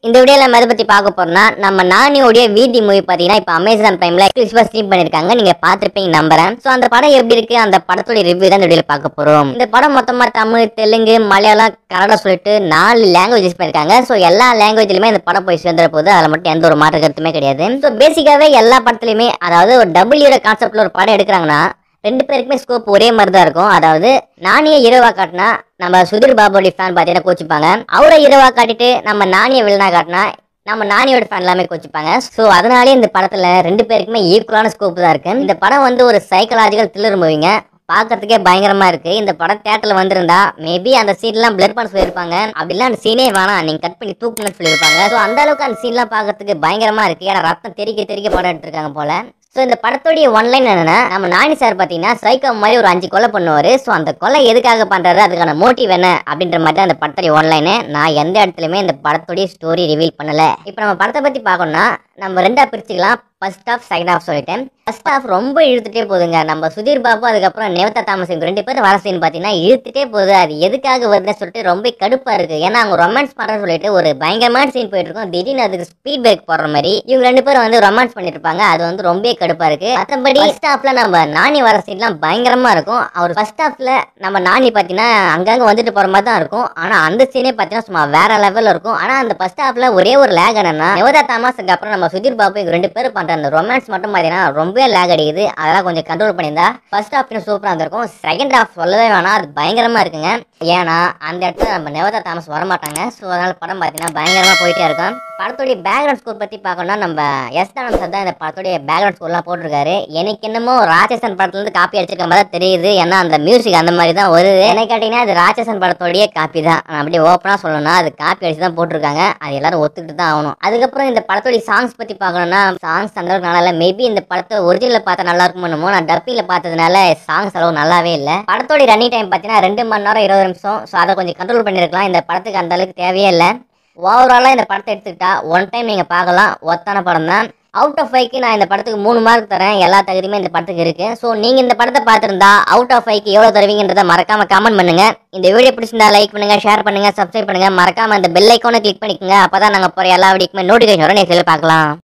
இந்த வீடியோல நம்ம எதை பத்தி பார்க்க போறோம்னா நம்ம நானியோடைய வீதி மூவி பாத்தீங்கன்னா இப்போ அமேசான் பிரைம்ல எக்ஸ்க்ளூசிவா ஸ்ட்ரீம் பண்ணிருக்காங்க நீங்க பார்த்திருப்பீங்க நம்புறேன் சோ அந்த படம் எப்படி இருக்கு அந்த படத்தோட ரிவ்யூ தான் இந்த வீடியோல பார்க்க போறோம் இந்த படம் மொத்தமா தமிழ் தெலுங்கு மலையாளம் கன்னடம் சொல்லிட்டு நாலு லாங்குவேஜஸ் பண்ணிருக்காங்க சோ எல்லா லாங்குவேஜ்லயுமே இந்த படம் போய் சேர்ந்துற போது அதுல மட்டும் எந்த ஒரு மாற்று கருத்துமே கிடையாது சோ பேசிக்காவே எல்லா படத்துலயுமே அதாவது ஒரு டபுள்யூட கான்செப்ட்ல ஒரு படம் எடுக்கிறாங்கன்னா ரெண்டு பேருக்குமே ஸ்கோப் ஒரே மாதிரி தான் இருக்கும் அதாவது நானிய இரவா காட்டினா நம்ம சுதீர் பாபுடி ஃபேன் பார்த்தீங்கன்னா கோச்சிப்பாங்க அவரை இரவா காட்டிட்டு நம்ம நானிய வில்லனா காட்டினா நம்ம நானியோட ஃபேன் எல்லாமே கோச்சிப்பாங்க ஸோ அதனாலே இந்த படத்துல ரெண்டு பேருக்குமே ஈக்குவலான ஸ்கோப் தான் இருக்கு இந்த படம் வந்து ஒரு சைக்கலாஜிக்கல் த்ரில்லர் மூவிங்க பார்க்கறதுக்கே பயங்கரமா இருக்கு இந்த படம் தேட்டர்ல வந்திருந்தா மேபி அந்த சீன்லாம் பிளர் பண்ண சொல்லியிருப்பாங்க அப்படிலாம் அந்த சீனே வேணாம் நீங்க கட் பண்ணி தூக்குங்கன்னு சொல்லியிருப்பாங்க ஸோ அந்த அளவுக்கு அந்த சீன்லாம் பார்க்கறதுக்கு பயங்கரமா இருக்கு ஏன்னா ரத்தம் தெறிக்க தெறிக்க படம் எடுத்திருக்காங்க போல ஸோ இந்த படத்துடைய ஒன்லைன் என்னன்னா நம்ம நானி சார் பார்த்தீங்கன்னா சைக்கோ மாதிரி ஒரு அஞ்சு கொலை பண்ணுவாரு ஸோ அந்த கொலை எதுக்காக பண்றாரு அதுக்கான மோட்டிவ் என்ன அப்படின்ற மாதிரி தான் அந்த படத்துடைய ஒன்லைனு நான் எந்த இடத்துலையுமே இந்த படத்துடைய ஸ்டோரி ரிவீல் பண்ணல இப்போ நம்ம படத்தை பத்தி பார்க்கணும்னா நம்ம ரெண்டா பிரிச்சுக்கலாம் ஃபர்ஸ்ட் ஆஃப் செகண்ட் ஆஃப் சொல்லிட்டேன் ஃபர்ஸ்ட் ஆஃப் ரொம்ப இழுத்துட்டே போகுதுங்க நம்ம சுதீர் பாபு அதுக்கப்புறம் நேவதா தாமஸ் இவங்க ரெண்டு பேரும் வர சீன் பார்த்தீங்கன்னா இழுத்துட்டே போகுது அது எதுக்காக வருதுன்னு சொல்லிட்டு ரொம்ப கடுப்பா இருக்கு ஏன்னா அவங்க ரொமான்ஸ் பண்றேன்னு சொல்லிட்டு ஒரு பயங்கரமான சீன் போயிட்டு இருக்கும் திடீர்னு அதுக்கு ஸ்பீட் பிரேக் போடுற மாதிரி இவங்க ரெண்டு பேரும் வந்து ரொமான்ஸ் பண்ணிட்டு இருப்பாங்க அது வந்து ரொம்ப கடுப்பா இருக்கு மற்றபடி ஃபர்ஸ்ட் ஹாஃப்ல நம்ம நானி வர சீன்லாம் பயங்கரமா இருக்கும் அவர் ஃபர்ஸ்ட் ஹாஃப்ல நம்ம நானி பார்த்தீங்கன்னா அங்கங்க வந்துட்டு போற மாதிரி தான் இருக்கும் ஆனா அந்த சீனே பார்த்தீங்கன்னா சும்மா வேற லெவல்ல இருக்கும் ஆனா அந்த ஃபர்ஸ்ட் ஹாஃப்ல ஒரே ஒரு லேக் என்னன்னா நேவதா தாமஸ்க்கு அப்புறம் நம்ம சுதீர் பாபு இவங்க ரெண்டு பேரும் பண்ற அந்த ரொமான்ஸ் மட்டும் பார்த்தீங்கன்னா ரொம்ப லேக் அடிக்குது அதெல்லாம் கொஞ்சம் கண்ட்ரோல் பண்ணியிருந்தா ஃபர்ஸ்ட் ஹாஃப் சூப்பராக இருந்திருக்கும் செகண்ட் ஹாஃப் சொல்லவே வேணாம் அது பயங்கரமா இருக்குங்க ஏன்னா அந்த இடத்துல நம்ம நேவதா தாமஸ் வரமாட்டாங்க ஸோ அதனால படம் பார்த்தீங்கன்னா பயங்கரமா போயிட்டே இருக்கும் படத்துடைய பேக்ரவுண்ட் ஸ்கோர் பத்தி பார்க்கணும்னா நம்ம எஸ் தானன் சார் தான் இந்த படத்துடைய பேக்ரவுண்ட் ஸ்கோர்லாம் போட்டிருக்காரு எனக்கு என்னமோ ராட்சசன் படத்துல இருந்து காப்பி அடிச்சிருக்க மாதிரி தான் தெரியுது ஏன்னா அந்த மியூசிக் அந்த மாதிரி தான் வருது என்ன கேட்டீங்கன்னா அது ராட்சசன் படத்தோடைய காப்பி தான் நான் அப்படியே ஓப்பனா சொல்லணும்னா அது காப்பி அடிச்சு தான் போட்டிருக்காங்க அது எல்லாரும் ஒத்துக்கிட்டு தான் ஆகணும் அதுக்கப்புறம் இந்த படத்தோடைய சாங்ஸ் பத்தி பார்க்கணும்னா சாங்ஸ் அந்த அளவுக்கு நல்லா இல்லை மேபி இந்த படத்தை ஒரிஜினல் பார்த்தா நல்லா இருக்குமோ நான் டப்பில பார்த்ததுனால சாங்ஸ் அளவு நல்லாவே இல்லை படத்தோட ரன்னிங் டைம் பார்த்தீங்கன்னா ரெண்டு மணி நேரம் இருபது நிமிஷம் ஸோ அதை கொஞ்சம் கண்ட்ரோல் பண்ணியிருக்கலாம் இந்த படத்துக்கு அந்த அளவுக்கு தேவையே இல்லை ஓவராலாக இந்த படத்தை எடுத்துக்கிட்டா ஒன் டைம் நீங்கள் பார்க்கலாம் ஒத்தான படம் தான் அவுட் ஆஃப் ஃபைவ்க்கு நான் இந்த படத்துக்கு மூணு மார்க் தரேன் எல்லா தகுதியுமே இந்த படத்துக்கு இருக்கு ஸோ நீங்கள் இந்த படத்தை பார்த்துருந்தா அவுட் ஆஃப் ஃபைவ்க்கு எவ்வளோ தருவீங்கன்றதை மறக்காம கமெண்ட் பண்ணுங்க இந்த வீடியோ பிடிச்சிருந்தா லைக் பண்ணுங்க ஷேர் பண்ணுங்க சப்ஸ்கிரைப் பண்ணுங்க மறக்காம இந்த பெல் ஐக்கானை கிளிக் பண்ணிக்கோங்க அப்பதான் நாங்கள் போகிற எல்லா வீடியோக்குமே நோட்டிஃபிகேஷன் வர நேரில் பார்க்கலாம்